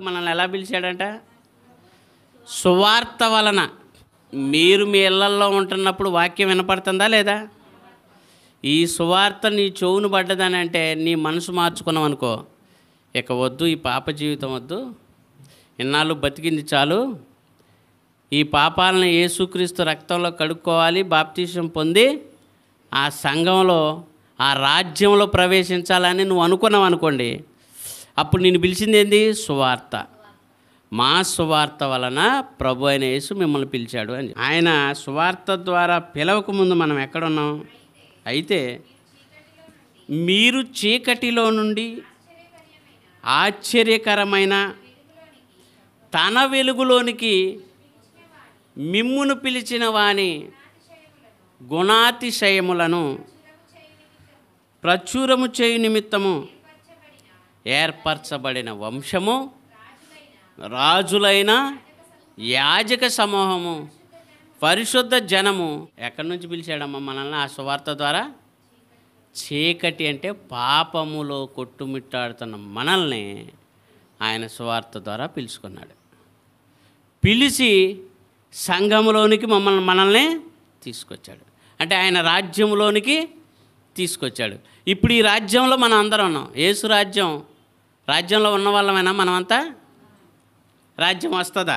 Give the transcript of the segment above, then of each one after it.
సేవలోకి మనల్ని ఎలా పిలిచాడంట సువార్త వలన మీరు మీ ఇళ్లల్లో ఉంటున్నప్పుడు వాక్యం వినపడుతుందా లేదా ఈ సువార్త నీ చెవును పడ్డదని అంటే నీ మనసు మార్చుకున్నావు అనుకో ఇక వద్దు ఈ పాప జీవితం వద్దు ఇన్నాళ్ళు బతికింది చాలు ఈ పాపాలను యేసుక్రీస్తు రక్తంలో కడుక్కోవాలి బాప్తీసం పొంది ఆ సంఘంలో ఆ రాజ్యంలో ప్రవేశించాలని నువ్వు అనుకున్నావు అనుకోండి అప్పుడు నేను పిలిచింది ఏంది సువార్త మా సువార్త వలన ప్రభు అయిన యేసు మిమ్మల్ని పిలిచాడు అని ఆయన సువార్త ద్వారా పిలవక ముందు మనం ఎక్కడున్నాం అయితే మీరు చీకటిలో నుండి ఆశ్చర్యకరమైన తన వెలుగులోనికి మిమ్మును పిలిచిన వాని గుణాతిశయములను ప్రచురము చేయు నిమిత్తము ఏర్పరచబడిన వంశము రాజులైన యాజక సమూహము పరిశుద్ధ జనము ఎక్కడి నుంచి పిలిచాడమ్మా మనల్ని ఆ సువార్త ద్వారా చీకటి అంటే పాపములో కొట్టుమిట్టాడుతున్న మనల్ని ఆయన సువార్త ద్వారా పిలుచుకున్నాడు పిలిచి సంఘంలోనికి మమ్మల్ని మనల్ని తీసుకొచ్చాడు అంటే ఆయన రాజ్యంలోనికి తీసుకొచ్చాడు ఇప్పుడు ఈ రాజ్యంలో మనం అందరం ఉన్నాం యేసు రాజ్యం రాజ్యంలో ఉన్న వాళ్ళమైనా మనమంతా రాజ్యం వస్తుందా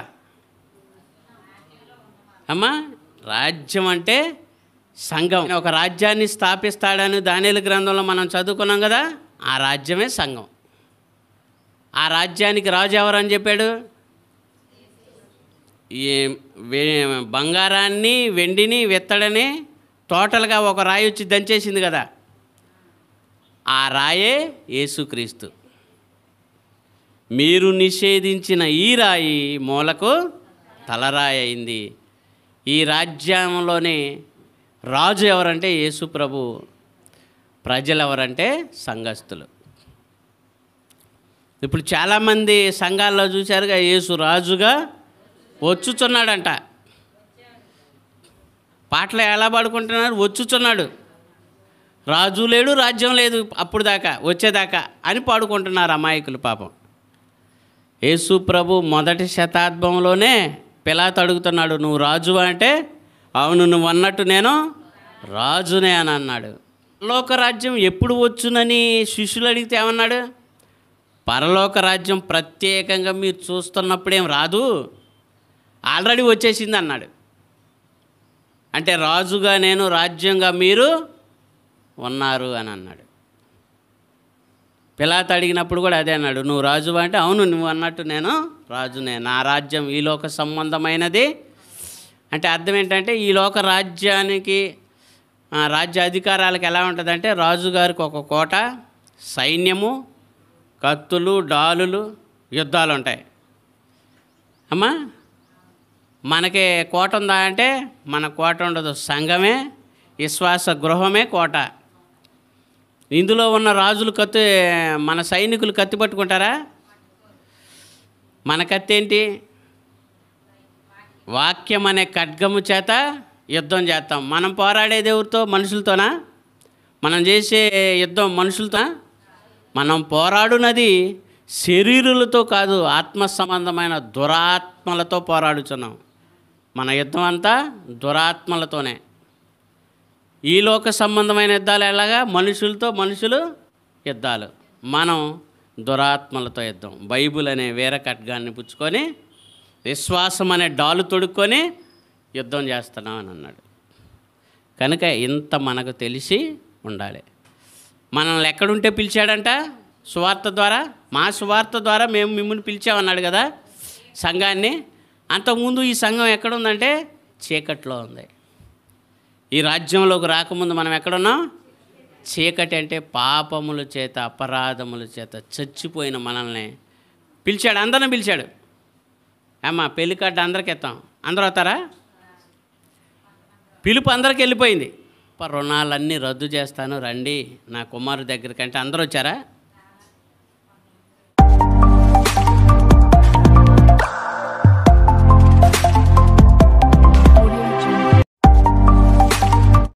అమ్మా రాజ్యం అంటే సంఘం ఒక రాజ్యాన్ని స్థాపిస్తాడని దానిల గ్రంథంలో మనం చదువుకున్నాం కదా ఆ రాజ్యమే సంఘం ఆ రాజ్యానికి రాజు ఎవరని చెప్పాడు ఈ వే- బంగారాన్ని వెండిని వెత్తడని టోటల్గా ఒక రాయి వచ్చి దంచేసింది కదా ఆ రాయే యేసుక్రీస్తు మీరు నిషేధించిన ఈ రాయి మూలకు తలరాయి అయింది ఈ రాజ్యంలోనే రాజు ఎవరంటే యేసు ప్రభు ప్రజలు ఎవరంటే సంఘస్థులు ఇప్పుడు చాలామంది సంఘాల్లో చూశారుగా యేసు రాజుగా వచ్చుచున్నాడంట పాటలు ఎలా పాడుకుంటున్నాడు వచ్చుచున్నాడు రాజు లేడు రాజ్యం లేదు అప్పుడు దాకా వచ్చేదాకా అని పాడుకుంటున్నారు అమాయకులు పాపం యేసు ప్రభు మొదటి శతాబ్దంలోనే పిలాత్ అడుగుతున్నాడు నువ్వు రాజు అంటే అవును నువ్వు అన్నట్టు నేను రాజునే అని అన్నాడు పరలోక రాజ్యం ఎప్పుడు వచ్చునని శిష్యులు అడిగితే ఏమన్నాడు పరలోక రాజ్యం ప్రత్యేకంగా మీరు చూస్తున్నప్పుడేం రాదు ఆల్రెడీ వచ్చేసింది అన్నాడు అంటే రాజుగా నేను రాజ్యంగా మీరు ఉన్నారు అని అన్నాడు పిలాత్ అడిగినప్పుడు కూడా అదే అన్నాడు నువ్వు రాజు అంటే అవును నువ్వు అన్నట్టు నేను రాజునే నా రాజ్యం ఈ లోక సంబంధమైనది అంటే అర్థం ఏంటంటే ఈ లోక రాజ్యానికి ఆ, రాజ్య అధికారాలకు ఎలా ఉంటుందంటే రాజుగారికి ఒక కోట సైన్యము కత్తులు డాలులు యుద్ధాలు ఉంటాయి అమ్మా మనకి కోట ఉందా అంటే మన కోట ఉండదు సంఘమే విశ్వాస గృహమే కోట ఇందులో ఉన్న రాజులు కత్తి మన సైనికులు కత్తి పట్టుకుంటారా మన కత్తి ఏంటి వాక్యం అనే ఖడ్గము చేత యుద్ధం చేస్తాం మనం పోరాడేది ఎవరితో మనుషులతోనా మనం చేసే యుద్ధం మనుషులతో మనం పోరాడునది శరీరులతో కాదు ఆత్మ సంబంధమైన దురాత్మలతో పోరాడుచున్నాం మన యుద్ధం అంతా దురాత్మలతోనే ఈ లోక సంబంధమైన యుద్ధాలు ఎలాగా మనుషులతో మనుషులు యుద్ధాలు మనం దురాత్మలతో యుద్ధం బైబుల్ అనే వేరే ఖడ్గాన్ని పుచ్చుకొని విశ్వాసం అనే డాలు తొడుక్కొని యుద్ధం చేస్తున్నాం అని అన్నాడు కనుక ఇంత మనకు తెలిసి ఉండాలి మనల్ని ఎక్కడుంటే పిలిచాడంట సువార్త ద్వారా మా సువార్త ద్వారా మేము మిమ్మల్ని పిలిచామన్నాడు కదా సంఘాన్ని అంతకుముందు ఈ సంఘం ఎక్కడుందంటే చీకట్లో ఉంది ఈ రాజ్యంలోకి రాకముందు మనం ఎక్కడున్నాం చీకటి అంటే పాపముల చేత అపరాధముల చేత చచ్చిపోయిన మనల్ని పిలిచాడు అందరిని పిలిచాడు అమ్మా పెళ్లి కార్డు అందరికి ఎత్తాం అందరూ వస్తారా పిలుపు అందరికి వెళ్ళిపోయింది "అప్ప, రుణాలన్నీ రద్దు చేస్తాను రండి నా కుమారు దగ్గరికి అంటే అందరూ వచ్చారా